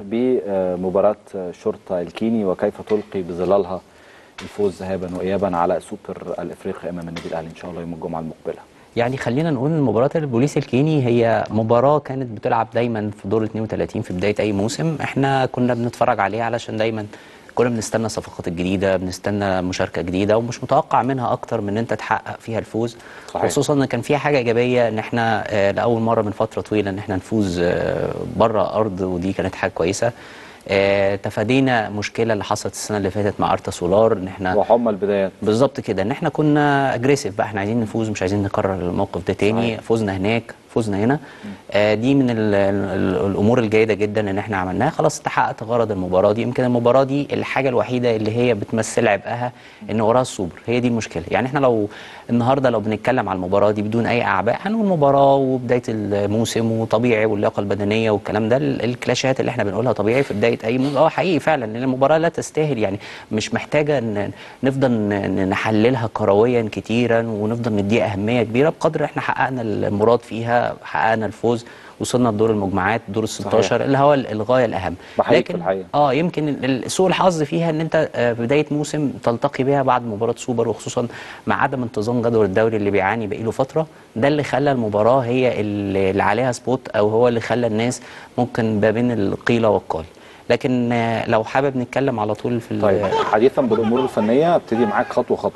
بمباراة شرطة الكيني وكيف تلقي بظلالها الفوز ذهابا وإيابا على السوبر الإفريقي أمام النادي الأهلي إن شاء الله يوم الجمعة المقبلة يعني خلينا نقول ان مباراه البوليس الكيني هي مباراه كانت بتلعب دايما في دور 32 في بدايه اي موسم احنا كنا بنتفرج عليها علشان دايما كنا بنستنى الصفقات الجديده بنستنى مشاركه جديده ومش متوقع منها اكتر من ان انت تحقق فيها الفوز صحيح. خصوصا ان كان فيها حاجه ايجابيه ان احنا آه، لاول مره من فتره طويله ان احنا نفوز آه، بره ارض ودي كانت حاجه كويسه آه، تفادينا مشكله اللي حصلت السنه اللي فاتت مع ارتا سولار ان احنا وحمى البدايات بالظبط كده ان احنا كنا اجريسيف بقى احنا عايزين نفوز مش عايزين نكرر الموقف ده تاني صحيح. فوزنا هناك فوزنا هنا آه دي من ال ال الامور الجيده جدا ان احنا عملناها خلاص تحققت غرض المباراه دي يمكن المباراه دي الحاجه الوحيده اللي هي بتمثل عبئها ان وراها السوبر هي دي المشكله يعني احنا لو النهارده لو بنتكلم على المباراه دي بدون اي اعباء هنقول مباراه وبدايه الموسم وطبيعي واللياقه البدنيه والكلام ده ال- الكلاشيهات اللي احنا بنقولها طبيعي في بدايه اي موسم اه حقيقي فعلا لان المباراه لا تستاهل يعني مش محتاجه ان نفضل ن- نحللها كرويا كتيرا ونفضل نديها اهميه كبيره بقدر احنا حققنا المراد فيها حققنا الفوز وصلنا لدور المجموعات دور ال 16 اللي هو ال- الغايه الاهم بحييك في الحقيقة. اه يمكن ال- ال- سوء الحظ فيها ان انت آه، في بدايه موسم تلتقي بيها بعد مباراه سوبر وخصوصا مع عدم انتظام جدول الدوري اللي بيعاني بقاله فتره ده اللي خلى المباراه هي اللي اللي عليها سبوت او هو اللي خلى الناس ممكن ما بين القيل والقال لكن آه، لو حابب نتكلم على طول في ال- طيب حديثا بالأمور الفنية ابتدي معاك خطوة خطوة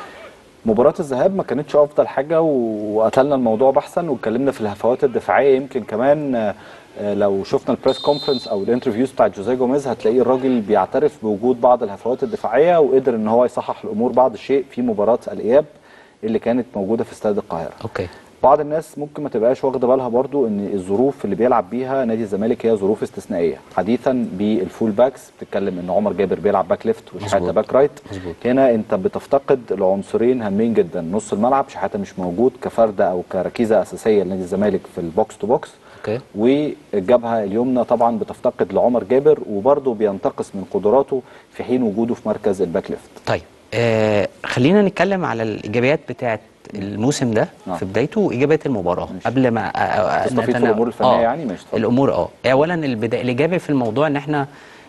مباراة الذهاب ما كانتش أفضل حاجة و- وقتلنا الموضوع بحثا واتكلمنا في الهفوات الدفاعية يمكن كمان آه، آه، لو شفنا البريس كونفرنس او الانترفيوز بتاع جوزيه جوميز هتلاقيه الراجل بيعترف بوجود بعض الهفوات الدفاعيه وقدر ان هو يصحح الامور بعض الشيء في مباراه الاياب اللي كانت موجوده في استاد القاهره. اوكي بعض الناس ممكن ما تبقاش واخده بالها برضو ان الظروف اللي بيلعب بيها نادي الزمالك هي ظروف استثنائيه حديثا بالفول باكس بتتكلم ان عمر جابر بيلعب باك ليفت وشحاته مظبوط. باك رايت مظبوط. هنا انت بتفتقد العنصرين هامين جدا نص الملعب شحاته مش موجود كفرده او كركيزه اساسيه لنادي الزمالك في البوكس تو بوكس اوكي والجبهه اليمنى طبعا بتفتقد لعمر جابر وبرضه بينتقص من قدراته في حين وجوده في مركز الباك ليفت طيب آه خلينا نتكلم على الايجابيات بتاعه الموسم ده نعم. في بدايته وايجابيات المباراه ماشي. قبل ما آه، آه، تستفيد في نتنا- الأمور الفنية آه، يعني؟ ماشي، اتفضل. الامور اه اولا البدايه الايجابي في الموضوع ان احنا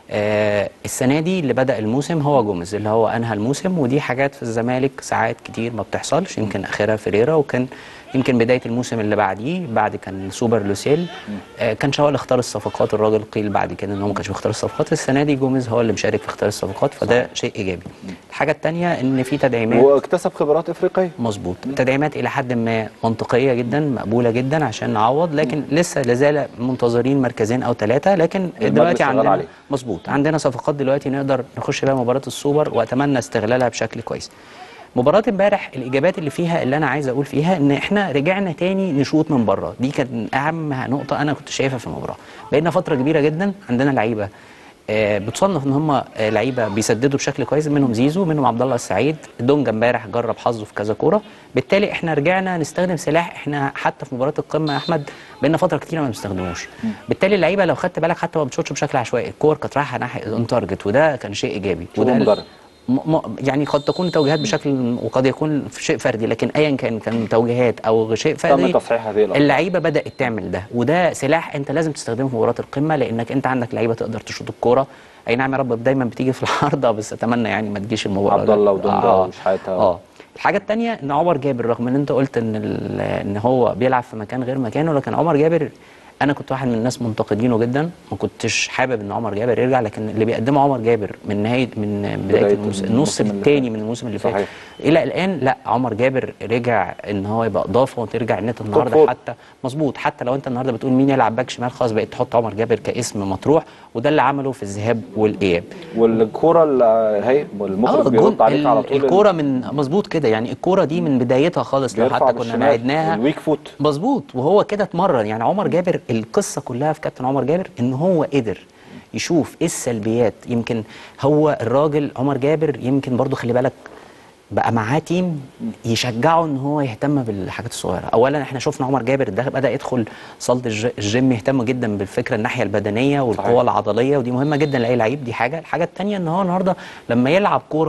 آه السنه دي اللي بدا الموسم هو جوميز اللي هو انهى الموسم ودي حاجات في الزمالك ساعات كتير ما بتحصلش يمكن اخرها فيريرا وكان يمكن بدايه الموسم اللي بعديه بعد كان سوبر لوسيل آه كان شوال اللي اختار الصفقات الراجل قيل بعد كده ان هو ما كانش بيختار الصفقات السنه دي جوميز هو اللي مشارك في اختيار الصفقات فده شيء ايجابي الحاجه الثانيه ان في تدعيمات واكتسب خبرات افريقيه مظبوط تدعيمات الى حد ما منطقيه جدا مقبوله جدا عشان نعوض لكن لسه لازال منتظرين مركزين او ثلاثه لكن دلوقتي شغال عندنا عليه. مظبوط عندنا صفقات دلوقتي نقدر نخش بيها مباراه السوبر واتمنى استغلالها بشكل كويس مباراة امبارح الاجابات اللي فيها اللي انا عايز اقول فيها ان احنا رجعنا تاني نشوط من بره دي كانت اهم نقطة انا كنت شايفها في المباراة بقينا فترة كبيرة جدا عندنا لعيبة آه، بتصنف ان هم آه، لعيبه بيسددوا بشكل كويس منهم زيزو منهم عبد الله السعيد دونجا امبارح جرب حظه في كذا كوره بالتالي احنا رجعنا نستخدم سلاح احنا حتى في مباراه القمه يا احمد بقينا فتره كتيره ما بنستخدموش بالتالي اللعيبه لو خدت بالك حتى ما بتشوطش بشكل عشوائي الكور كانت رايحه ناحيه اون تارجت وده كان شيء ايجابي شغل وده مدرب. م م يعني قد تكون توجيهات بشكل وقد يكون في شيء فردي لكن ايا كان كان توجيهات او شيء فردي تصحيح هذه الأخطاء. اللعيبه بدات تعمل ده وده سلاح انت لازم تستخدمه في مباراه القمه لانك انت عندك لعيبه تقدر تشوط الكوره اي نعم يا رب دايما بتيجي في العارضه بس اتمنى يعني ما تجيش المباراه عبد الله ودونجا آه. وشحاتة. اه الحاجه الثانيه ان عمر جابر رغم ان انت قلت ان ال- ان هو بيلعب في مكان غير مكانه لكن عمر جابر انا كنت واحد من الناس منتقدينه جدا ما كنتش حابب ان عمر جابر يرجع لكن اللي بيقدمه عمر جابر من نهايه من بدايه, بداية الموسم الموسم النص اللي الثاني فات. من الموسم اللي فات صحيح. الى الان لا عمر جابر رجع ان هو يبقى اضافه وترجع ان انت فور. النهارده حتى مظبوط حتى لو انت النهارده بتقول مين يلعب باك شمال خلاص بقيت تحط عمر جابر كاسم مطروح وده اللي عمله في الذهاب والاياب والكوره اللي هي المخرج الجون- بيرد عليك على طول الكوره من مظبوط كده يعني الكوره دي من بدايتها خالص لو بيرفع حتى كنا بالشمال، نعدناها الويك فوت مظبوط وهو كده اتمرن يعني عمر جابر القصه كلها في كابتن عمر جابر ان هو قدر يشوف ايه السلبيات يمكن هو الراجل عمر جابر يمكن برضو خلي بالك بقى معاه تيم يشجعه ان هو يهتم بالحاجات الصغيره اولا احنا شفنا عمر جابر ده بدا يدخل صاله الج- الجيم يهتم جدا بالفكره الناحيه البدنيه والقوه صحيح. العضليه ودي مهمه جدا لاي لعيب دي حاجه الحاجه الثانيه ان هو النهارده لما يلعب كوره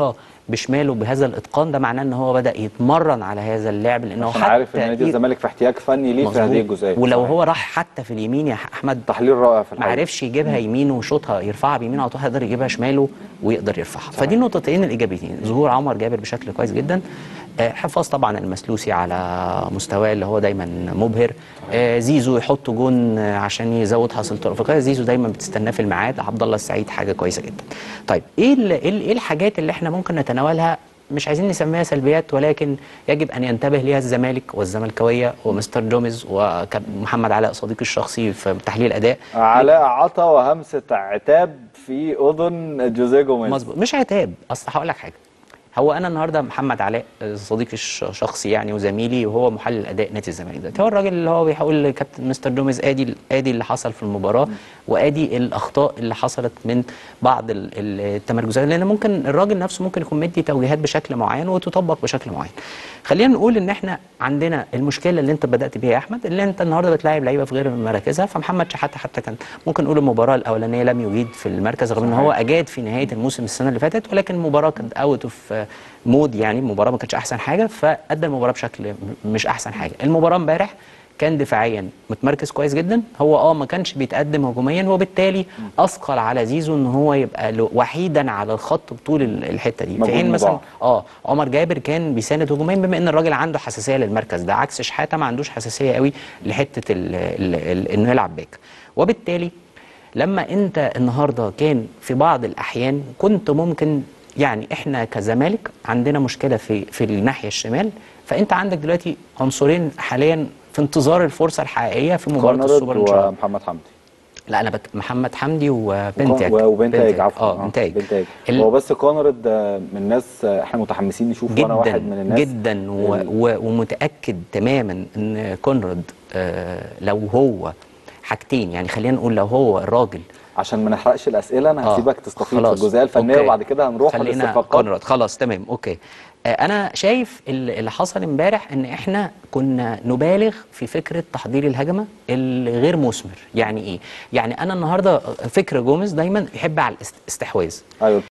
بشماله بهذا الاتقان ده معناه ان هو بدا يتمرن على هذا اللعب لانه عشان حتى عارف ان نادي ي- الزمالك في احتياج فني ليه في مظبوط. هذه الجزئيه ولو صحيح. هو راح حتى في اليمين يا احمد تحليل رائع في ما الحقيقه عرفش يجيبها يمين وشوطها يرفعها بيمين على طول هيقدر يجيبها شماله ويقدر يرفعها فدي النقطتين الايجابيتين ظهور عمر جابر بشكل كويس جدا آه، حفاظ طبعا المسلوسي على مستواه اللي هو دايما مبهر آه، زيزو يحط جون آه، عشان يزود حصيلته الافريقيه زيزو دايما بتستناه في الميعاد عبد الله السعيد حاجه كويسه جدا طيب ايه ال- ايه ال- إيه الحاجات اللي احنا ممكن نتناولها مش عايزين نسميها سلبيات ولكن يجب ان ينتبه ليها الزمالك والزملكاويه ومستر جوميز ومحمد علاء صديقي الشخصي في تحليل اداء علاء عطا وهمسه عتاب في اذن جوزيه جوميز مظبوط مش عتاب اصل هقول لك حاجه هو انا النهارده محمد علاء آه، صديقي الشخصي يعني وزميلي وهو محلل اداء نادي الزمالك دلوقتي هو الراجل اللي هو بيقول لكابتن مستر دوميز ادي ادي اللي حصل في المباراه وادي الاخطاء اللي حصلت من بعض ال- ال- التمركزات لان ممكن الراجل نفسه ممكن يكون مدي توجيهات بشكل معين وتطبق بشكل معين خلينا نقول ان احنا عندنا المشكله اللي انت بدات بيها يا احمد اللي انت النهارده بتلاعب لعيبه في غير مراكزها فمحمد شحاته حتى كان ممكن نقول المباراه الاولانيه لم يجيد في المركز رغم ان هو اجاد في نهايه الموسم السنه اللي فاتت ولكن المباراه كانت اوت اوف مود يعني المباراه ما كانتش احسن حاجه فادى المباراه بشكل م- مش احسن حاجه المباراه امبارح كان دفاعيا متمركز كويس جدا هو اه ما كانش بيتقدم هجوميا وبالتالي اثقل على زيزو ان هو يبقى لو- وحيدا على الخط بطول ال- الحته دي في مجهود حين مثلا مضاعف. اه عمر جابر كان بيساند هجوميا بما ان الراجل عنده حساسيه للمركز ده عكس شحاته ما عندوش حساسيه قوي لحته ال ال ال انه يلعب باك وبالتالي لما انت النهارده كان في بعض الاحيان كنت ممكن يعني احنا كزمالك عندنا مشكله في في الناحيه الشمال فانت عندك دلوقتي عنصرين حاليا في انتظار الفرصه الحقيقيه في مباراه كونرد السوبر ان شاء الله ومحمد حمدي لا انا بك محمد حمدي وبنتاج و- وبنتاج عفوا اه بنتاج بنتاج ال- هو بس كونرد آه، من الناس آه، احنا متحمسين نشوف وانا جدا واحد من الناس جدا و ال- و ومتاكد تماما ان كونراد آه لو هو حاجتين يعني خلينا نقول لو هو الراجل عشان ما نحرقش الاسئله انا آه، هسيبك تستفيد في خلاص، الجزئيه الفنيه أوكي. وبعد كده هنروح خلينا للاستفاقات كونراد خلاص تمام اوكي آه، انا شايف ال- اللي حصل امبارح ان احنا كنا نبالغ في فكره تحضير الهجمه الغير مثمر يعني ايه يعني انا النهارده فكر جوميز دايما يحب على الاستحواذ ايوه